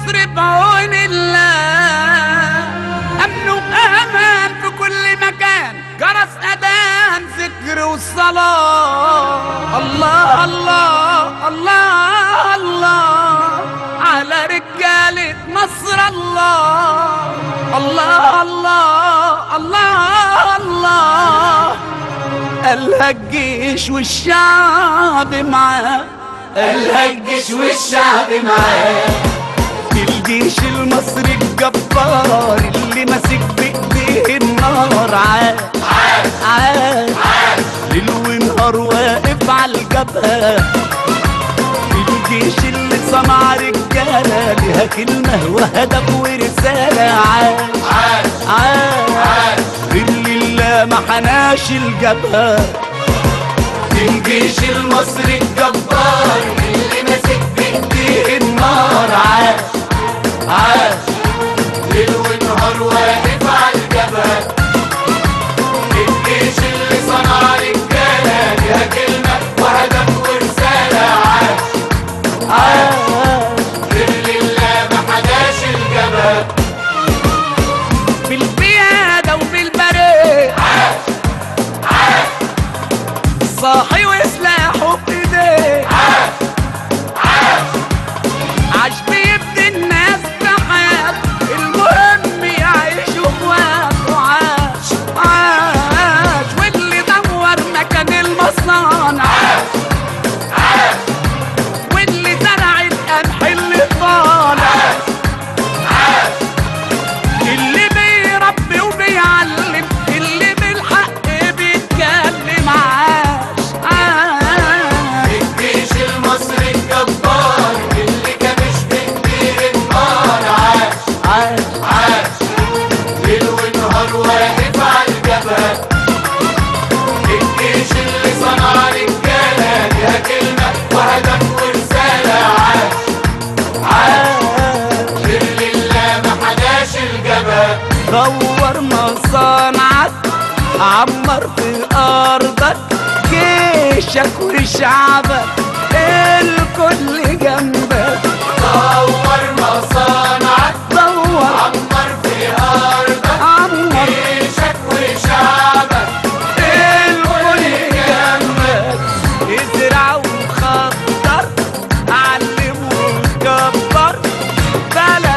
مصر بعون الله أمن وأمان في كل مكان جرس أذان ذكر والصلاة الله الله الله الله على رجالة مصر الله الله الله الله الله قالها الجيش والشعب معاه قالها الجيش والشعب معاه الجيش المصري الجبار اللي ماسك بايديه النار عاد عاد ليل ونهار واقف على الجبهة الجيش اللي صنع رجالة ليها كلمة وهدف ورسالة عاد عاد عاد غير لله ما حناش الجبهة الجيش المصري الجبار اللي ماسك بايديه النار عاد عاش ليل ونهار واقف على الجبهة الجيش اللي صنع رجالة ليها كلمة وهدف ورسالة عاش عاد غير لله ما حداش الجبهة بالبيادة وبالبريء عاش عاش صاحي وسلاحه في ايديه عاش عاش عاش بيبني الناس بحياة المهم يعيشوا اخوات وعاش عاش واللي دور مكان المصانع عاش واللي زرع القمح اللي طالع عاش اللي بيربي وبيعلم اللي بالحق بيتكلم عاش عاش الجيش المصري الجبار اللي كابش بكبير النار عاش عاش عاش ليل ونهار واقف على الجبهة الجيش اللي صنع رجالة ليها كلمة وهدف ورسالة عاش عاش غير لله ما حداش الجبهة دور مصانعك عمر في ارضك جيشك وشعبك الكل جنبك دور مصانعك دور عمر في أرضك عمر جيشك وشعبك الكل جنبك ازرع وخطر علم وكبر بلد